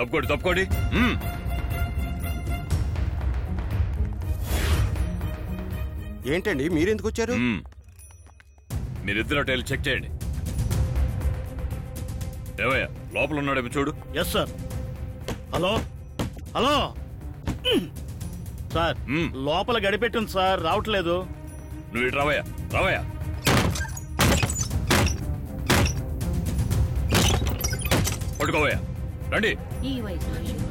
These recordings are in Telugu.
తప్పుకోండి తప్పుకోండి మ్మ్. ఏంటండి మీరెందుకు వచ్చారు మ్మ్. మీరిద్దరు అటు వెళ్ళి చెక్ చేయండి ఏవయ్యా లోపల ఉన్నాడేమో చూడు yes sir hello hello sir hmm. లోపల గడిపెట్టింది సార్ రావట్లేదు నువ్వు ఇటు రావయ్యా రావయ్యా పట్టుకోవయ్యా రండి ఈ వైపు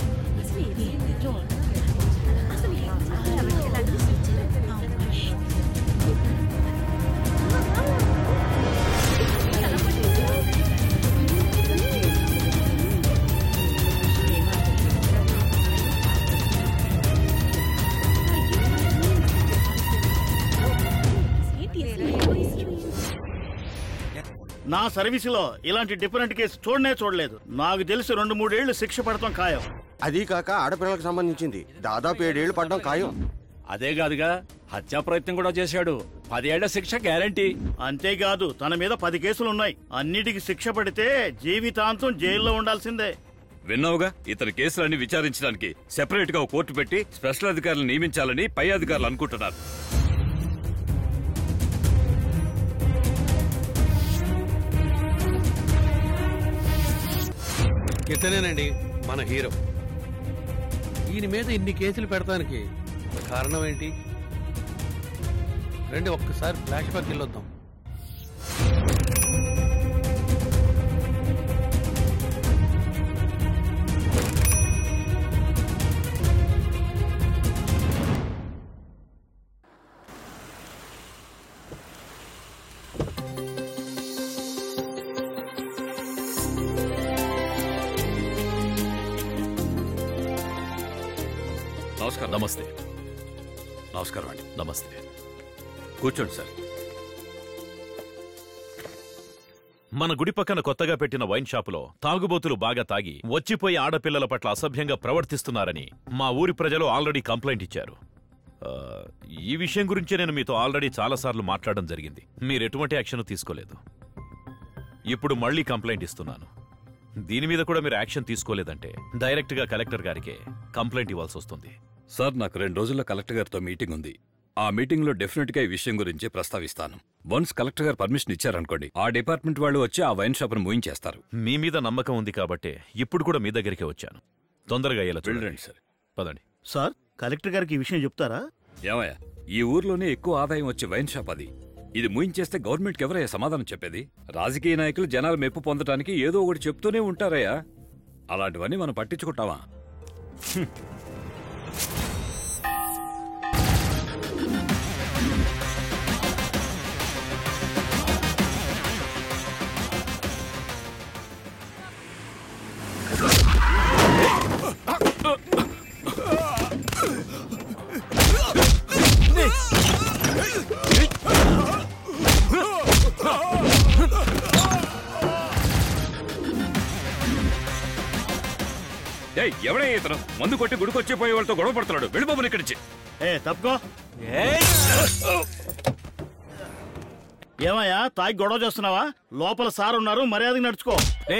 నా సర్వీసులో ఇలాంటి డిఫరెంట్ కేసు చూడనే చూడలేదు నాకు తెలిసి రెండు మూడేళ్లు శిక్ష పడతాం ఖాయం అది కాక ఆడపిల్లలకు సంబంధించింది దాదాపు ఏడేళ్లు పడడం ఖాయం అదే కాదుగా హత్యా ప్రయత్నం కూడా చేశాడు పదేళ్ల శిక్ష గ్యారంటీ అంతేకాదు తన మీద పది కేసులు ఉన్నాయి అన్నిటికి శిక్ష పడితే జీవితాంతం జైల్లో ఉండాల్సిందే విన్నావుగా ఇతని కేసులన్నీ విచారించడానికి సెపరేట్ గా ఒక కోర్టు పెట్టి స్పెషల్ అధికారులు నియమించాలని పై అధికారులు అనుకుంటున్నారు ఇతనేనండి మన హీరో ఈయన మీద ఇన్ని కేసులు పెడతానికి కారణం ఏంటి రండి ఒక్కసారి ఫ్లాష్ బ్యాక్ వెళ్ళొద్దాం నమస్కారం నమస్తే నమస్కారం అండి నమస్తే కూర్చోండి సార్ మన గుడి పక్కన కొత్తగా పెట్టిన వైన్ షాపులో తాగుబోతులు బాగా తాగి వచ్చిపోయి ఆడపిల్లల పట్ల అసభ్యంగా ప్రవర్తిస్తున్నారని మా ఊరి ప్రజలు ఆల్రెడీ కంప్లైంట్ ఇచ్చారు ఆ, ఈ విషయం గురించే నేను మీతో ఆల్రెడీ చాలాసార్లు మాట్లాడడం జరిగింది మీరు ఎటువంటి యాక్షన్ తీసుకోలేదు ఇప్పుడు మళ్ళీ కంప్లైంట్ ఇస్తున్నాను దీని మీద కూడా మీరు యాక్షన్ తీసుకోలేదంటే డైరెక్ట్గా కలెక్టర్ గారికే కంప్లైంట్ ఇవ్వాల్సి వస్తుంది సార్ నాకు రెండు రోజుల్లో కలెక్టర్ గారితో మీటింగ్ ఉంది ఆ మీటింగ్ లో డెఫినెట్ గా ఈ విషయం గురించి ప్రస్తావిస్తాను వన్స్ కలెక్టర్ గారు పర్మిషన్ ఇచ్చారనుకోండి ఆ డిపార్ట్మెంట్ వాళ్ళు వచ్చి ఆ వైన్ షాప్ ను మూయించేస్తారు మీ మీద నమ్మకం ఉంది కాబట్టే ఇప్పుడు కూడా మీ దగ్గరికే వచ్చాను తొందరగా అయ్యేలా చూడండి వెళ్ళండి సార్ పదండి సార్ కలెక్టర్ గారికి ఈ విషయం చెప్తారా ఏమయ్యా ఈ ఊర్లోనే ఎక్కువ ఆదాయం వచ్చే వైన్ షాప్ అది ఇది మూయించేస్తే గవర్నమెంట్కి ఎవరయ్యా సమాధానం చెప్పేది రాజకీయ నాయకులు జనాలు మెప్పు పొందడానికి ఏదో ఒకటి చెప్తూనే ఉంటారయ్యా అలాంటివన్నీ మనం పట్టించుకుంటావా ఏయ్ ఎవడే ఇతను మందు కొట్టి గుడికొచ్చిపోయే వాళ్ళతో గొడవ పడుతున్నాడు వెళ్ళిపోమని ఇక్కడి నుంచి ఏ తప్పుకో ఏమయ్యా తాగి గొడవ చేస్తున్నావా లోపల సార్ ఉన్నారు మర్యాదగా నడుచుకో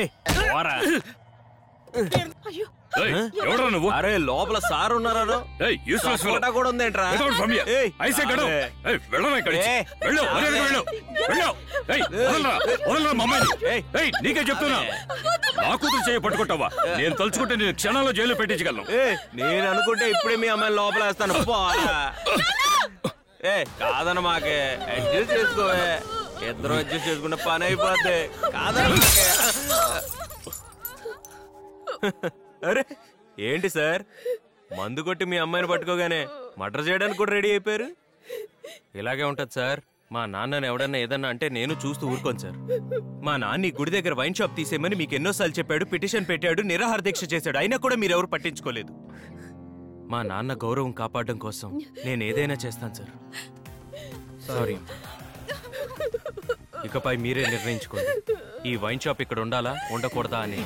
ఏయ్, ఎవడ్రా నువ్వు అరే లోపల సార్ ఉన్నారా ఏయ్, useless fellow. ఫోటో కూడా ఉందేంట్రా Get out from here. ఏయ్, I say get out. అరే. ఏయ్, వెళ్ళరా ఇక్కడి నుంచి. ఏయ్. వెళ్ళు, మర్యాదగా వెళ్ళు. వెళ్ళు. ఏయ్, వదలరా, వదలరా మా అమ్మాయిని. ఏయ్. ఏయ్, నీకే చెప్తున్నా నా కూతురు చేయ పట్టుకుంటావా నేను తలుచుకుంటే నేను క్షణాల్లో జైల్లో పెట్టించగలను ఏ నేను అనుకుంటే ఇప్పుడే మీ అమ్మాయిని లోపల వేస్తాను పోరా. ఏ కాదన్న మాకే అడ్జస్ట్ చేసుకోవే ఇద్దరు అడ్జస్ట్ చేసుకుంటే పని అయిపోద్ది కాదన్న మాకే అరే ఏంటి సార్ మందు కొట్టి మీ అమ్మాయిని పట్టుకోగానే మర్డర్ చేయడానికి కూడా రెడీ అయిపోయారు ఇలాగే ఉంటది సార్ మా నాన్నని ఎవడన్నా ఏదన్నా అంటే నేను చూస్తూ ఊరుకోను సార్ మా నాన్న ఈ గుడి దగ్గర వైన్ షాప్ తీసేయమని మీకు ఎన్నోసార్లు చెప్పాడు పిటిషన్ పెట్టాడు నిరాహార దీక్ష చేశాడు అయినా కూడా మీరెవరు పట్టించుకోలేదు మా నాన్న గౌరవం కాపాడడం కోసం నేను ఏదైనా చేస్తాను సార్ సారీ ఇకపై మీరే నిర్ణయించుకోండి ఈ వైన్ షాప్ ఇక్కడ ఉండాలా ఉండకూడదా అని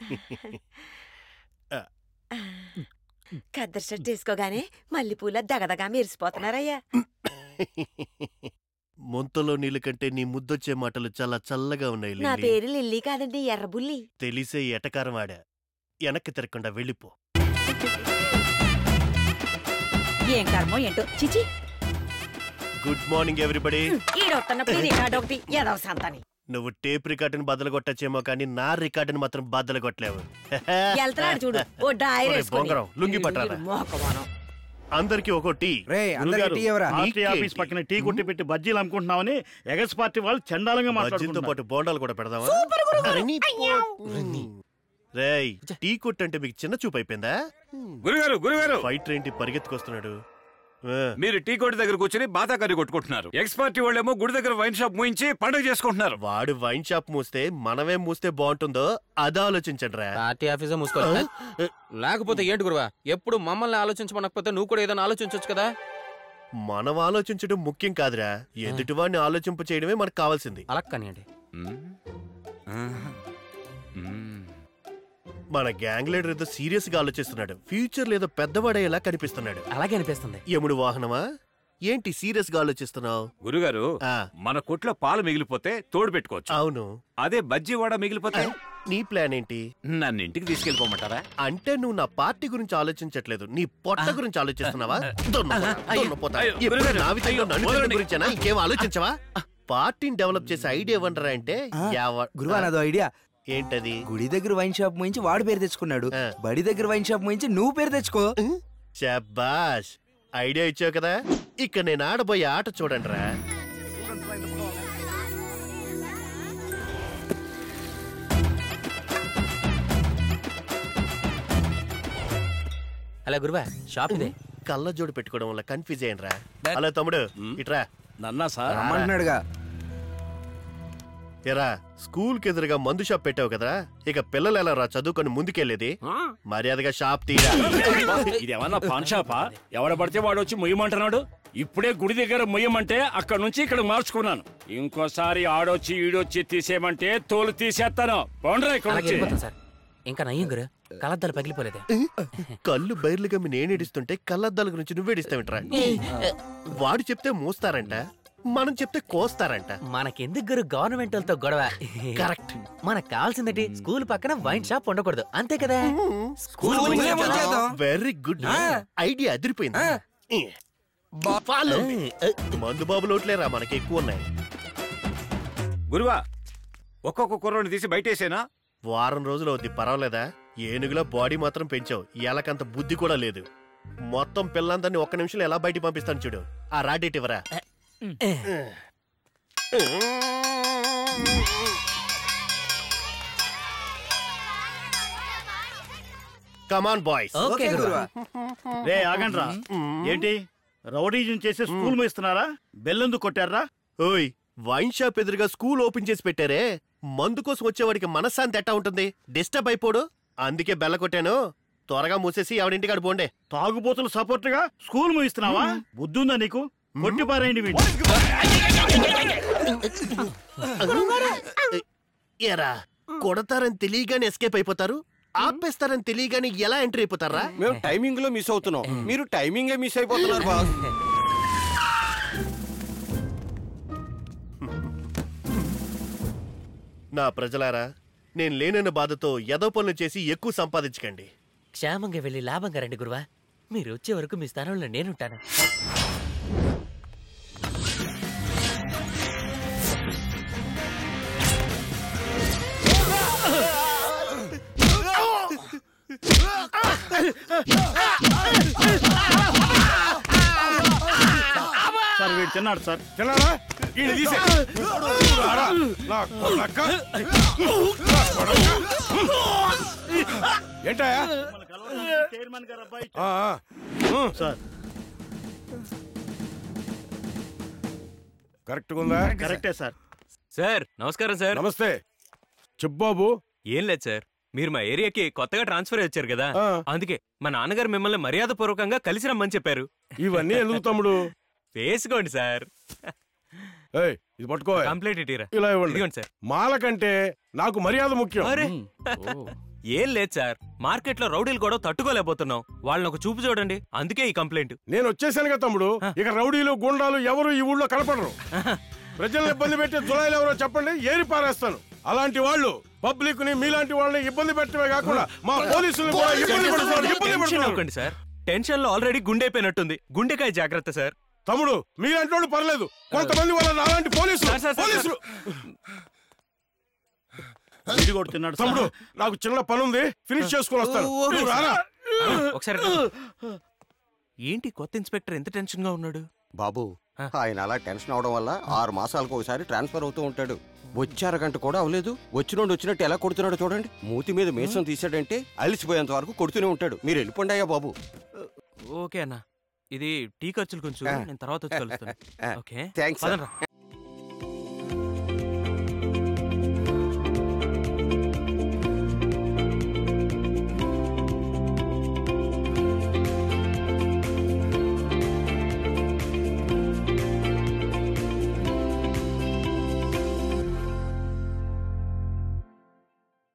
కద్దరు షర్ట్ వేసుకోగానే మల్లెపూల దగదగా మెరిసిపోతున్నారయ్యా ముంతలో నీళ్ళ కంటే నీ ముద్దొచ్చే మాటలు చాలా చల్లగా ఉన్నాయి నా లిల్లీ. పేరు లిల్లీ కాదండి ఎర్రబుల్లి తెలిసే ఎటకారం ఆడా వెనక్కి తిరగకుండా వెళ్ళిపో ఏం కర్మో ఏంటో చిచి గుడ్ మార్నింగ్ ఎవ్రీబడి ఈడొస్తున్నప్పుడు రికార్డు ఒకటి ఏదో సంతని నువ్వు టేప్ రికార్డుని బద్దలు కొట్టచ్చేమో కానీ నా రికార్డుని మాత్రం బద్దలు కొట్టలేవు వెళ్తున్నాడు చూడు ఓ డైర్ ఒరే వేసుకొని. బొంగరం, లుంగీ పట్టారా? ఈ మోకవానం. అందరికి ఒక టీ గురుగారు, పార్టీ నీకేంటి? ఆఫీస్ పక్కన టీ కొట్టి పెట్టి బజ్జీలు అమ్ముకుంటున్నామని ఎగస్ పార్టీ వాళ్ళు చండాలంగా బజ్జీలతో మాట్లాడుకుంటున్నారు పాటు బోండాలు కూడా పెడదామా అరే నీ పో- రేయ్ టీ కొట్టు అంటే మీకు చిన్న చూపు అయిపోయిందా గురుగారు గురుగారు ఫైటర్ ఏంటి పరిగెత్తుకొస్తున్నాడు ఆ, మీరు టీ కొట్టు దగ్గర కూర్చొని బాతా కర్రీ కొట్టుకుంటున్నారు ఎక్స్ పార్టీ వాళ్ళేమో గుడి దగ్గర వైన్ షాప్ మూయించి పండుగ చేసుకుంటున్నారు వాడు వైన్ షాప్ మూస్తే మనమే మూస్తే బాగుంటుందో అది ఆలోచించండి రా పార్టీ ఆఫీసే మూసుకో లేకపోతే ఏంటి గురువా ఎప్పుడు మమ్మల్ని ఆలోచించమనకపోతే నువ్వు కూడా ఏదైనా ఆలోచించవచ్చు కదా మనం ఆలోచించడం ముఖ్యం కాదురా ఎదుటివాడిని ఆలోచింప చేయడమే మనకు కావాల్సింది అలా కానివ్వండి మ్మ్. ఆహా. మ్మ్. మన గ్యాంగ్ లీడర్ ఏదో సీరియస్ గా ఆలోచిస్తున్నాడు ఫ్యూచర్ లేదో పెద్దవాడేలా కనిపిస్తున్నాడు అలాగే అనిపిస్తుంది యముడు వాహనమా ఏంటి సీరియస్ గా ఆలోచిస్తున్నావు గురుగారు ఆ, మన కొట్లో పాలు మిగిలిపోతే తోడు పెట్టుకోవచ్చు అవును అదే బజ్జీ వాడ మిగిలిపోతే నీ ప్లాన్ ఏంటి నన్ను ఇంటికి తీసుకెళ్ళిపోమంటారా అంటే నువ్వు నా పార్టీ గురించి ఆలోచించట్లేదు నీ పొట్ట గురించి ఆలోచిస్తున్నావా దున్నపోతా, దున్నపోతా. అయ్యో, ఎప్పుడు గురుగారు, నా విషయంలో అయ్యో, నన్ను తినడం వదలండి. గురించేనా ఇంకేం ఆలోచించవా పార్టీని డెవలప్ చేసే ఐడియా ఇవ్వండిరా అంటే యావ- గురువా నాదో ఐడియా ఏంటది గుడి దగ్గర వైన్ షాప్ ముయించి వాడు పేరు తెచ్చుకున్నాడు ఆ. బడి దగ్గర వైన్ షాప్ ముయించి నువ్వు పేరు తెచ్చుకో శబాష్ ఐడియా ఇచ్చావు కదా ఇక నేను ఆడబోయే ఆట చూడండి రా అలా గురువా షాప్ ఇదే కళ్ళ జోడు పెట్టుకోవడం వల్ల కన్ఫ్యూజ్ అయ్యాను రా హలో తమ్ముడు ఇట్రా నన్నా సార్ రమ్మంటున్నాడుగా ఎరా స్కూల్ కి ఎదురుగా మందు షాప్ పెట్టావు కదా ఇక పిల్లలు ఎలా రా చదువుకొని ముందుకెళ్ళేది మర్యాదగా షాప్ తీరా ఇదేమన్నా పాన్ షాపా ఎవడ పడితే వాడు వచ్చి మొయ్యమంటున్నాడు ఇప్పుడే గుడి దగ్గర మొయ్యమంటే అక్కడ నుంచి ఇక్కడ మార్చుకున్నాను ఇంకోసారి ఆడొచ్చి ఈడొచ్చి తీసేయమంటే తోలు తీసేస్తాను బౌండరా ఇక్కడ అలాగే నుంచి వెళ్ళిపోతాం సార్ ఇంకా నయ్యం గురు కలద్దాలు పగిలిపోలేదే కళ్ళు బైర్లుగా మీ నేనేడిస్తుంటే ఏడుస్తుంటే కళ్ళద్దాల గురించి నువ్వేడిస్తావిట్రా వాడు చెప్తే మూస్తారంట మనం చెప్తే కోస్తారంట మనకెందుకు గురు గవర్నమెంట్ వాళ్ళతో గొడవ కరెక్ట్ మనకు కావాల్సిందంటే స్కూల్ పక్కన వైన్ షాప్ ఉండకూడదు అంతే కదా స్కూల్ ముందే వచ్చేద్దాం. వెరీ గుడ్ ఐడియా అదిరిపోయింది Follow me. మందు బాబు లోట్లేరా మనకి ఎక్కువ ఉన్నాయి గురువా ఒక్కొక్క కుర్రోని తీసి బయటేసేనా వారం రోజులు అవుద్ది పర్వాలేదా ఏనుగులో బాడీ మాత్రం పెంచావు ఎలకంత బుద్ధి కూడా లేదు మొత్తం పిల్లందరినీ ఒక్క నిమిషంలో ఎలా బయటికి పంపిస్తాను చూడు ఆ రాడేట్ ఇవ్వరా కమాన్ బాయ్స్ ఓకే గురువా రే ఆగండ్రా ఏంటి రౌడీజం చేసి స్కూల్ మేస్తున్నారా బెల్లెందుకు కొట్టారా ఓయ్ వైన్ షాప్ ఎదురుగా స్కూల్ ఓపెన్ చేసి పెట్టారే మందు కోసం వచ్చేవాడికి మనశ్శాంతి ఎట్టా ఉంటుంది డిస్టర్బ్ అయిపోడు అందుకే బెల్ల కొట్టాను త్వరగా మూసేసి ఎవడింటికాడు పోండే తాగుబోతులు సపోర్ట్ గా స్కూల్ మూయిస్తున్నావా బుద్ధుందా నీకు కొట్టి పారేయండి వీడిని ఎరా కొడతారని తెలియగానే ఎస్కేప్ అయిపోతారు ఆపేస్తారని తెలియగానే ఎలా ఎంట్రీ అయిపోతారా మేము టైమింగ్ లో మిస్ అవుతున్నాం మీరు టైమింగే మిస్ అయిపోతున్నారు బాస్ నా ప్రజలారా నేను లేనన్న బాధతో ఎదో పనులు చేసి ఎక్కువ సంపాదించకండి క్షేమంగా వెళ్ళి లాభంగా రండి గురువా మీరు వచ్చే వరకు మీ స్థానంలో నేనుంటాను సార్ వీడు తిన్నాడు సార్ తిన్నారా ఈయన తీసే రారా, నా కొడక. నా కొడక. ఏంటయ్యా చైర్మన్ గారు అబ్బాయి ఆ, ఆ. సార్ కరెక్ట్ ఉందా కరెక్టే సార్ సార్ నమస్కారం సార్ నమస్తే చెప్పు బాబు ఏం లేదు సార్ మీరు మా ఏరియాకి కొత్తగా ట్రాన్స్ఫర్ వచ్చారు కదా ఆ. అందుకే మా నాన్నగారు మిమ్మల్ని మర్యాద పూర్వకంగా కలిసి రమ్మని చెప్పారు ఇవన్నీ ఎందుకు తమ్ముడు వేసుకోండి సార్ ఏయ్ ఇది పట్టుకో కంప్లైంట్ ఇటీరా ఇలా ఇవ్వండి ఇదిగోండి సార్ మాల కంటే నాకు మర్యాద ముఖ్యం అరే ఏం లేదు సార్ మార్కెట్లో రౌడీలు కూడా తట్టుకోలేకపోతున్నాం వాళ్ళని ఒక చూపు చూడండి అందుకే ఈ కంప్లైంట్ నేను వచ్చేసానుగా తమ్ముడు ఇక రౌడీలు గుండాలు ఎవరు ఈ ఊళ్ళో కనపడరు ప్రజల్ని ఇబ్బంది పెట్టే జులాయిలు ఎవరో చెప్పండి ఏరి పారేస్తాను అలాంటి వాళ్ళు పబ్లిక్ ని మీలాంటి వాళ్ళని ఇబ్బంది పెట్టడమే కాకుండా మా పోలీసులు కూడా ఇబ్బంది పెడుతున్నారు ఇబ్బంది టెన్షన్ పెడుతున్నారు అవ్వకండి సార్ టెన్షన్ లో ఆల్రెడీ గుండెపోయినట్టుంది గుండెకాయ జాగ్రత్త సార్ తమ్ముడు మీలాంటి వాళ్ళు పర్లేదు కొంతమంది వాళ్ళ అలాంటి పోలీసులు సార్, సార్, సార్, పోలీసులు ఇది కొడుతున్నాడు సార్. తమ్ముడు నాకు చిన్న పని ఉంది ఫినిష్ చేసుకుని వస్తాను ఓకే నువ్వు సార్. రారా ఆ, ఒకసారి రా. ఏంటి కొత్త ఇన్స్పెక్టర్ ఎంత టెన్షన్ గా ఉన్నాడు బాబు ఆయన అలా టెన్షన్ అవడం వల్ల ఆరు మాసాలకు ఒకసారి ట్రాన్స్ఫర్ అవుతూ ఉంటాడు వచ్చే అరగంట కూడా అవలేదు వచ్చినోడు వచ్చినట్టు ఎలా కొడుతున్నాడు చూడండి మూతి మీద మీసం తీసాడంటే అలిసిపోయేంత వరకు కొడుతూనే ఉంటాడు మీరు వెళ్ళిపోండి అయ్యా బాబు ఓకే అన్న ఇది టీ ఖర్చులు కొంచెం ఆ. నేను తర్వాత వచ్చి కలుస్తాను ఓకే థ్యాంక్స్ పదండ్రా.